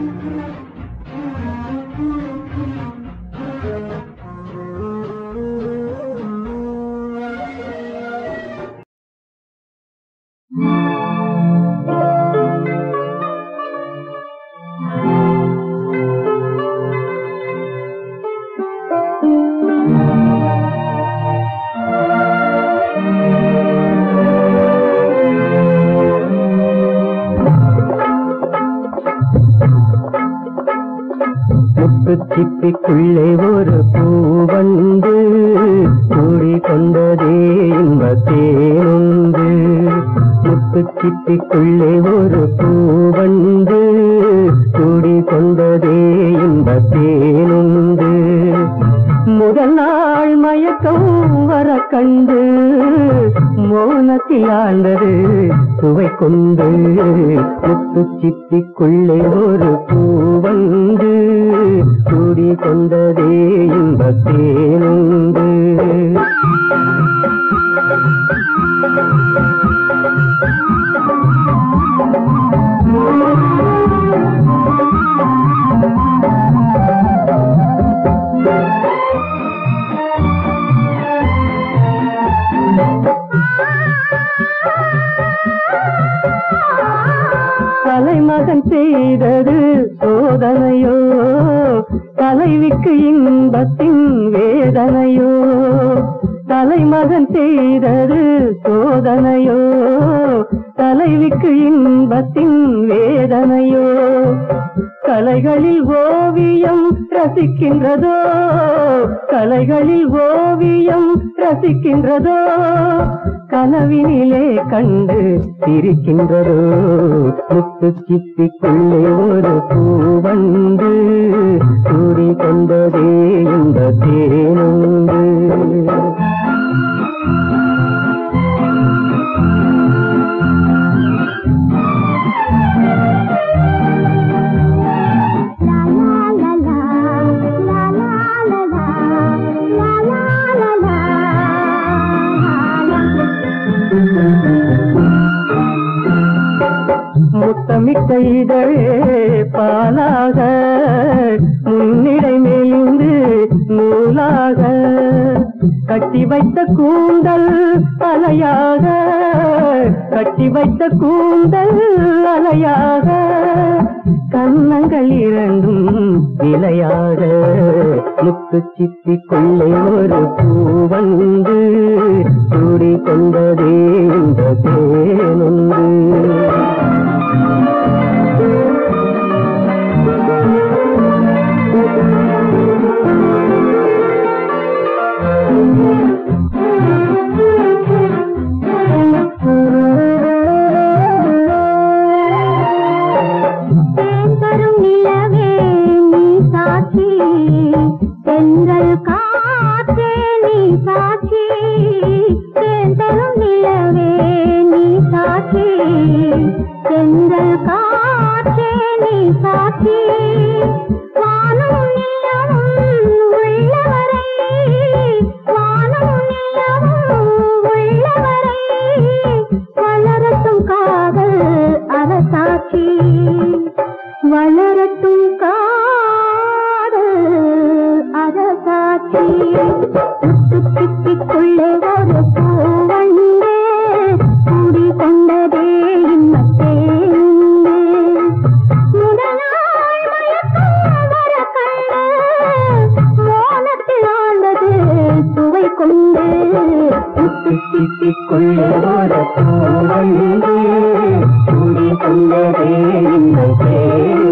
முத்து சிப்பிக்குள்ளே ஒரு பூ வந்து கூடி கொண்டதே இன்பத்தேனுண்டு முத்து சிப்பிக்குள்ளே ஒரு பூ வந்து கூடி கொண்டதே இன்பத்தேனுண்டு முதல் நாள் மயக்கம் வர கண்டு மோனத்தில் ஆண்டது சுவை கொண்டு முத்து சிப்பிக்குள்ளே ஒரு பூ வந்து கூடி கொண்டதே இன்பத்தேனுண்டு தலைமகன் செய்தது சோதனையோ தலைவிக்கு இன்பத்தின் வேதனையோ தலைமகன் செய்தது சோதனையோ தலைவிக்கு இன்பத்தின் வேதனையோ கலைகளில் ஓவியம் ரசிக்கின்றதோ கலைகளில் ஓவியம் ரசிக்கின்றதோ கனவினிலே கண்டு சிரிக்கின்றதோ முத்து சிப்பிக்குள்ளே ஒரு பூ வந்து கூடி கொண்டதே இந்த தேனுண்டு முத்தமிட்ட இதழே பாலாக முன்னிடை மெலிந்து நூலாக கட்டி வைத்த கூந்தல் அலையாக கட்டி வைத்த கூந்தல் அலையாக கன்னங்கள் இரண்டும் நிலையாக முத்து சித்திக்குள்ளே ஒரு பூ வந்து சூடி கொண்டதே இந்த தேனுண்டு தேன்பரும் நிலவே நீ சாட்சி தென்றல் காற்றே நீ சாட்சி தேன்பரும் நிலவே நீ சாட்சி தென்றல் காற்றே நீ சாட்சி வானம் நிலவும் உள்ளவரை வானம் நிலவும் உள்ளவரை வளரட்டும் காதல் அரசாட்சி வளரட்டும் காதல் அரசாட்சி சுத்திக்குள்ளே ஒரு பூவண்டே கூடி கொண்டதே இன்னத்தே முதல் நாள் மயக்கம் வர கண்டு மோனத்தில் ஆண்டது சுவை கொண்டு சித்திக்குள்ளே ஒரு பூ வந்து கூடி கொண்டதே இந்த தேனுண்டு